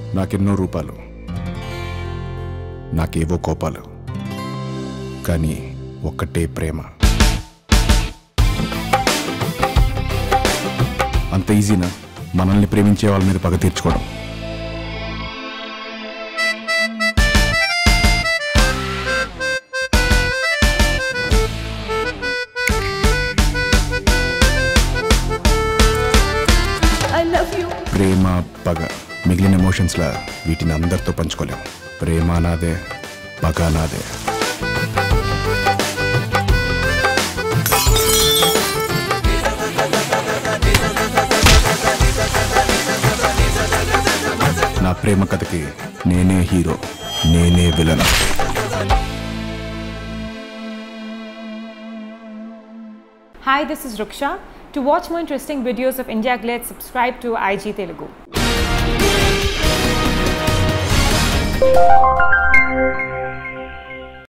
నాకెన్నో రూపాలు నాకేవో కోపాలు కానీ ఒక్కటే ప్రేమ అంత ఈజీనా మనల్ని ప్రేమించే వాళ్ళ మీద పగ తీర్చుకోవడం I love you. ప్రేమ పగ మిగిలిన ఎమోషన్స్లా వీటిని అందరితో పంచుకోలేం ప్రేమ నాదే పగ నాదే నా ప్రేమ కథకి నేనే హీరో నేనే villain Hi, this is Ruksha. To watch more interesting videos of India Glitz, subscribe to IG Telugu.